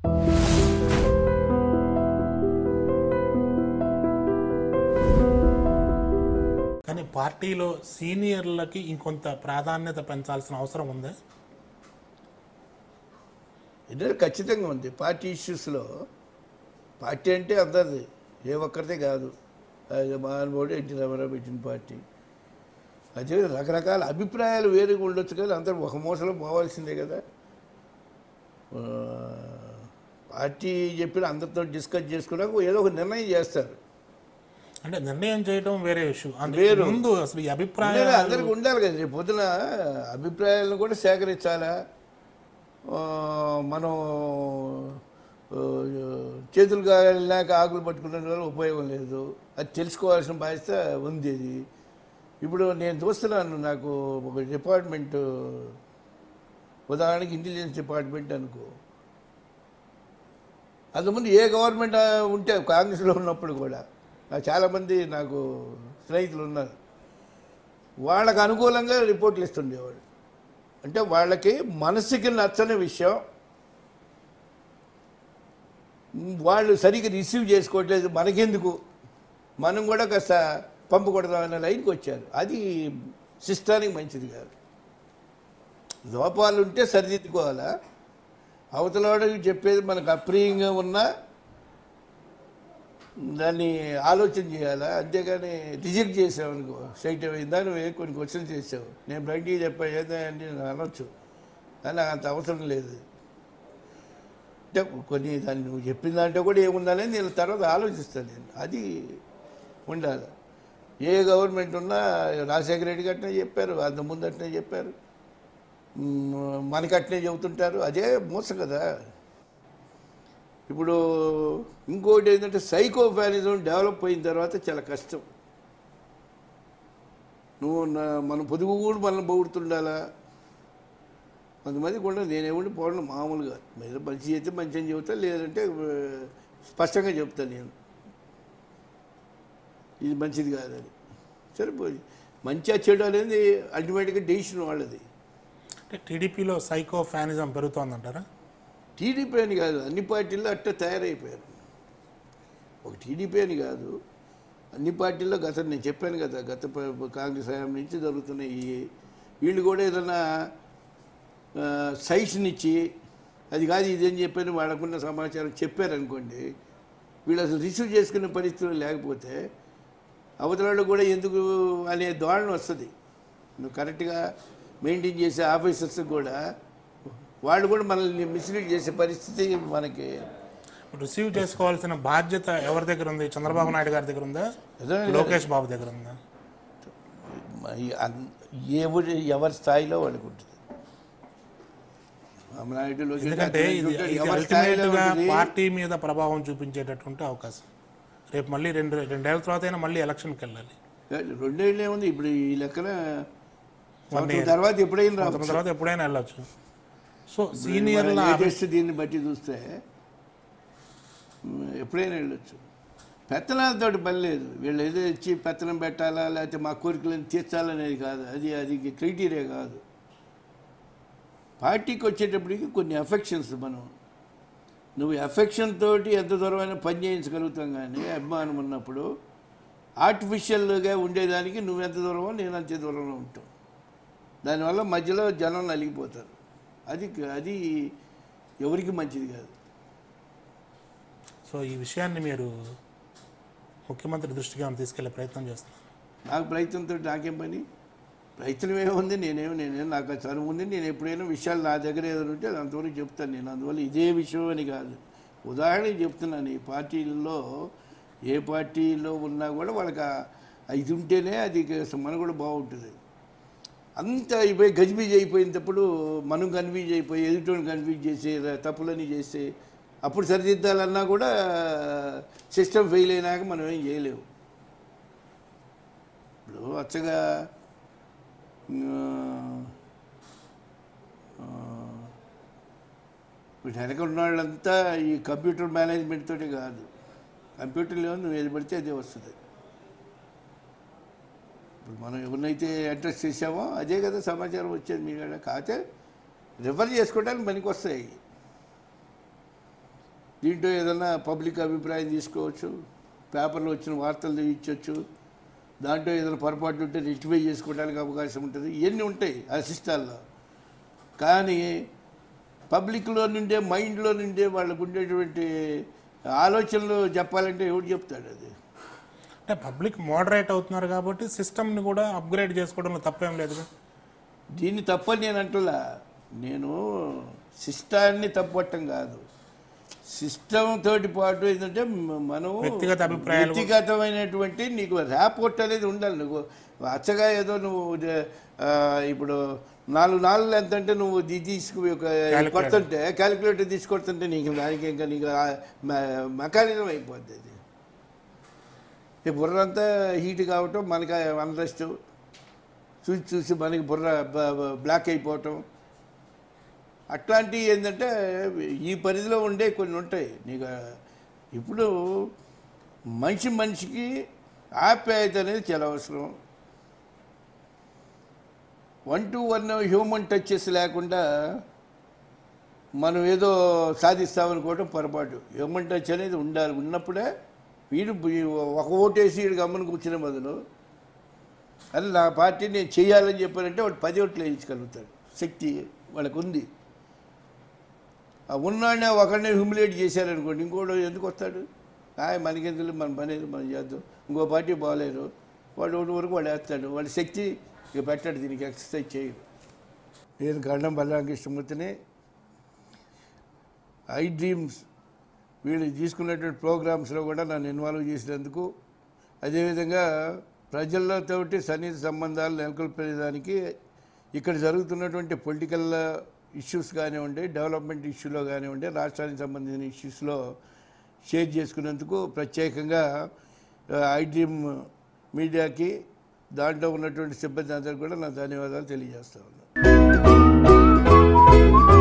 కానీ పార్టీలో సీనియర్లకి ఇంకొంత ప్రాధాన్యత పెంచాల్సిన అవసరం ఉంది ఇదే ఖచ్చితంగా ఉంది పార్టీ ఇష్యూస్లో పార్టీ అంటే అందరిది ఏ ఒక్కరిదే కాదు అది మహానుభావుడు ఎన్టీ రామారావు పెట్టిన పార్టీ అదే రకరకాల అభిప్రాయాలు వేరుగా ఉండొచ్చు కానీ అందరూ ఒక మోసలో పోవాల్సిందే కదా ఆ, పార్టీ చెప్పిన అందరితో డిస్కస్ చేసుకున్నాక ఏదో ఒక నిర్ణయం చేస్తారు అంటే నిర్ణయం చేయడం వేరే ఇష్యూ వేరు. ముందు అసలు ఈ ఉండాలి, అభిప్రాయం అందరికి ఉండాలి కదా రేపు పొద్దున అభిప్రాయాలను కూడా సేకరించాలా ఆ, మనం ఆ, చేతులు కాలినాక ఆకులు పట్టుకున్న వల్ల ఉపయోగం లేదు అది తెలుసుకోవాల్సిన బాధ్యత ఉంది అది ఇప్పుడు నేను చూస్తున్నాను నాకు ఒక డిపార్ట్మెంట్ ఉదాహరణకి ఇంటెలిజెన్స్ డిపార్ట్మెంట్ అనుకో అంతకుముందు ఏ గవర్నమెంట్ ఉంటే కాంగ్రెస్లో ఉన్నప్పుడు కూడా నాకు చాలామంది నాకు స్నేహితులు ఉన్నారు వాళ్ళకు అనుకూలంగా రిపోర్ట్లు ఇస్తుండేవాడు అంటే వాళ్ళకి మనసుకి నచ్చని విషయం వాళ్ళు సరిగ్గా రిసీవ్ చేసుకోవట్లేదు మనకెందుకు మనం కూడా కాస్త పంపకూడదామనే లైన్కి వచ్చారు అది సిస్టానికి మంచిది కాదు లోపాలు ఉంటే సరిదిద్దుకోవాలా అవతలవాడికి చెప్పేది మనకు అప్రియంగా ఉన్నా దాన్ని ఆలోచన చేయాలా అంతేగాని రిజెక్ట్ చేసావు స్ట్రైట్ అయిందా నువ్వు ఏ కొన్ని క్వశ్చన్స్ చేసావు నేను బయటికి చెప్పా ఏదో అని నేను అనొచ్చు కానీ నాకు అంత అవసరం లేదు అంటే కొన్ని దాన్ని నువ్వు చెప్పిన దాంట్లో కూడా ఏముందని నేను తర్వాత ఆలోచిస్తాను నేను అది ఉండాలి ఏ గవర్నమెంట్ ఉన్నా రాజశేఖర రెడ్డి అట్నే చెప్పారు అంత ముందు అట్నే చెప్పారు మ్, మనకి అట్నే చెబుతుంటారు అదే మోసం కదా ఇప్పుడు ఇంకోటి ఏంటంటే సైకోఫానిజం డెవలప్ అయిన తర్వాత చాలా కష్టం నువ్వు నా- మన పొదుగు కూడా మనల్ని పొగుడుతుండాలా కొంతమంది కూడా నేనేమండి పోవడం మామూలుగా మీద మంచి అయితే మంచి అని చెబుతా లేదంటే ఆ, స్పష్టంగా చెప్తాను నేను ఇది మంచిది కాదని సరిపోయి మంచిగా చెడు అనేది అల్టిమేట్గా డెసిషన్ వాళ్ళది అంటే టీడీపీలో సైకో ఫ్యానిజం పెరుగుతోందంటారా టీడీపీ అని కాదు అన్ని పార్టీల్లో అట్టే తయారైపోయారు ఒక టీడీపీ అని కాదు అన్ని పార్టీల్లో గత నేను చెప్పాను కదా గత ప- కాంగ్రెస్ హయాం నుంచి జరుగుతున్నాయి ఈ- వీళ్ళు కూడా ఏదైనా సైట్స్ని ఇచ్చి అది కాదు ఇదేం చెప్పాను వాళ్ళకున్న సమాచారం చెప్పారనుకోండి వీళ్ళు అసలు రిసీవ్ చేసుకునే పరిస్థితులు లేకపోతే అవతల కూడా ఎందుకు అనే ధోరణి వస్తుంది నువ్వు కరెక్ట్గా మెయింటైన్ చేసే ఆఫీసర్స్ కూడా వాళ్ళు కూడా మనల్ని మిస్లీడ్ చేసే పరిస్థితి మనకి రిసీవ్ చేసుకోవాల్సిన బాధ్యత ఎవరి దగ్గర ఉంది చంద్రబాబు నాయుడు గారి దగ్గర ఉందా ఏదో లోకేష్ బాబు దగ్గర ఉందా ఈ అన్- ఎవరి ఎవరి స్థాయిలో వాళ్ళకి ఉంటుంది రామనాయుడు లోకేష్ ఎందుకంటే ఇది అతను ఇది ఎవరి స్థాయిలో అల్టిమేట్ గా ఉంటుంది. పార్టీ మీద ప్రభావం చూపించేటటువంటి అవకాశం రేపు మళ్ళీ రెండు రెండేళ్ల తర్వాత అయినా మళ్ళీ ఎలక్షన్కి వెళ్ళాలి రెండేళ్ళు ఏముంది ఇప్పుడు ఈ లెక్కన సంవత్సరం year. తర్వాత ఎప్పుడైనా కొంత రావచ్చు తర్వాత ఎప్పుడైనా వెళ్ళొచ్చు సో సీనియర్ల లేటెస్ట్ దీన్ని బట్టి చూస్తే ఉమ్, ఎప్పుడైనా వెళ్ళొచ్చు పెత్తనాలతో పని లేదు వీళ్ళు ఏదో ఇచ్చి పెత్తనం పెట్టాలా లేకపోతే మా కోరికలను తీర్చాలనేది కాదు అది అది క్రైటీరియా కాదు పార్టీకి వచ్చేటప్పటికి కొన్ని అఫెక్షన్స్ మనం నువ్వు ఎఫెక్షన్ తోటి ఎంత దూరమైనా పని చేయించగలుగుతాం కానీ అభిమానం ఉన్నప్పుడు ఆర్టిఫిషియల్గా ఉండేదానికి నువ్వు ఎంత దూరమో నేను అంతే దూరంలో ఉంటావు దానివల్ల మధ్యలో జనం నలిగిపోతారు అది అది ఎవరికి మంచిది కాదు సో ఈ విషయాన్ని మీరు ముఖ్యమంత్రి దృష్టికి ఏమైనా తీసుకెళ్లే ప్రయత్నం చేస్తున్నారు నాకు ప్రయత్నంతో నాకేం పని ప్రయత్నం ఏముంది నేనేం నేనేం నాకు ఆ చదువు ఉంది నేను ఎప్పుడైనా విషయాలు నా దగ్గర ఏదైనా ఉంటే అది అంతవరకు చెప్తాను నేను అందువల్ల ఇదే విషయం అని కాదు ఉదాహరణకి చెప్తున్నాను ఈ పార్టీల్లో ఏ పార్టీలో ఉన్నా కూడా వాళ్ళకి ఆ- ఇది ఉంటేనే అది మన కూడా బాగుంటుంది అంత అయిపోయి గజిబిజి అయిపోయినప్పుడు మనం కన్ఫ్యూజ్ అయిపోయి ఎదుటోని కన్ఫ్యూజ్ చేసి ర- తప్పులని చేసి అప్పుడు సరిదిద్దాలన్నా కూడా సిస్టమ్ ఫెయిల్ అయినాక మనం ఏం చేయలేము ఇప్పుడు వచ్చగా ఆ, ఆ, వీటి వెనక ఉన్న వాళ్ళంతా ఈ కంప్యూటర్ మేనేజ్మెంట్ తోటి కాదు కంప్యూటర్లో నువ్వు ఏది పడితే అదే వస్తుంది ఇప్పుడు మనం ఎవరినైతే అడ్రస్ చేసామో అదే కదా సమాచారం వచ్చేది మీ కాడ కాకపోతే రిఫర్ చేసుకోవడానికి పనికి వస్తాయి దీంట్లో ఏదైనా పబ్లిక్ అభిప్రాయం తీసుకోవచ్చు పేపర్లో వచ్చిన వార్తలు ఇచ్చొచ్చు దాంట్లో ఏదైనా పొరపాటు ఉంటే రెక్టిఫై చేసుకోవడానికి అవకాశం ఉంటుంది ఇవన్నీ ఉంటాయి ఆ సిస్టాల్లో కానీ పబ్లిక్లో నుండే మైండ్లో నుండే వాళ్ళకు ఉండేటువంటి ఆలోచనలు చెప్పాలంటే ఎవడు చెప్తాడు అది అంటే పబ్లిక్ మోడరేట్ అవుతున్నారు కాబట్టి సిస్టమ్ని కూడా అప్గ్రేడ్ చేసుకోవడంలో తప్పేం లేదు దీన్ని తప్పని నేను అంటున్నా నేను సిస్టాన్ని తప్పట్టం కాదు సిస్టమ్ తోటి పాటు ఏంటంటే మ- మనం వ్యక్తిగత అభిప్రాయాలు కూడా- వ్యక్తిగతమైనటువంటి నీకు ర్యాపోర్ట్ అనేది ఉండాలి నువ్వు అచ్చగా ఏదో నువ్వు ఆ, ఇప్పుడు నాలుగు నాలుగు ఎంత అంటే నువ్వు ఇది తీసుకు ఒక Calculator. కొడుతుంటే క్యాలిక్యులేటర్ తీసుకొడుతుంటే నీకు దానికి ఇంకా నీకు మెకానిజం అయిపోద్ది అది ఈ బుర్ర అంతా హీట్ కావటం మనకి అన్రెస్ట్ చూసి చూసి మనకి బుర్ర బ- బ- బ్లాక్ అయిపోవటం అట్లాంటివి ఏంటంటే ఈ పరిధిలో ఉండే కొన్ని ఉంటాయి నీకు ఇప్పుడు మనిషి మనిషికి ఆప్యాయత అనేది చాలా అవసరం one to one human touches లేకుండా మనం ఏదో సాధిస్తామనుకోవడం పొరపాటు హ్యూమన్ టచ్ అనేది ఉండాలి ఉన్నప్పుడే వీడు ఒక ఓటేసి వీడు గమ్మని కూర్చునే బదులు అది నా పార్టీ నేను చేయాలని చెప్పారంటే వాడు పది ఓట్లు వేయించగలుగుతాడు శక్తి వాళ్ళకు ఉంది ఆ ఉన్నాడే ఒకరిని హ్యూమిలేట్ చేశారనుకోండి ఇంకోటి ఎందుకు వస్తాడు ఆయన మనకెందుకు మన పని ఏదో మనం చేద్దాం ఇంకో పార్టీ బాగాలేరు వాడు ఒకటి వరకు వాడు వేస్తాడు వాడి శక్తి ఇక పెట్టాడు దీనికి ఎక్సర్సైజ్ చేయడు నేను గండం బలరామకృష్ణమూర్తిని ఐ డ్రీమ్స్ వీళ్ళు తీసుకున్నటువంటి ప్రోగ్రామ్స్లో కూడా నన్ను ఇన్వాల్వ్ చేసినందుకు అదేవిధంగా ప్రజలతోటి సన్నిహిత సంబంధాలు నెలకొల్పేదానికి ఇక్కడ జరుగుతున్నటువంటి పొలిటికల్ ఇష్యూస్ కానివ్వండి డెవలప్మెంట్ ఇష్యూలో కానివ్వండి రాష్ట్రానికి సంబంధించిన ఇష్యూస్లో షేర్ చేసుకున్నందుకు ప్రత్యేకంగా ఐ డ్రీమ్ మీడియాకి దాంట్లో ఉన్నటువంటి సిబ్బంది అందరికీ కూడా నా ధన్యవాదాలు తెలియజేస్తా ఉన్నాను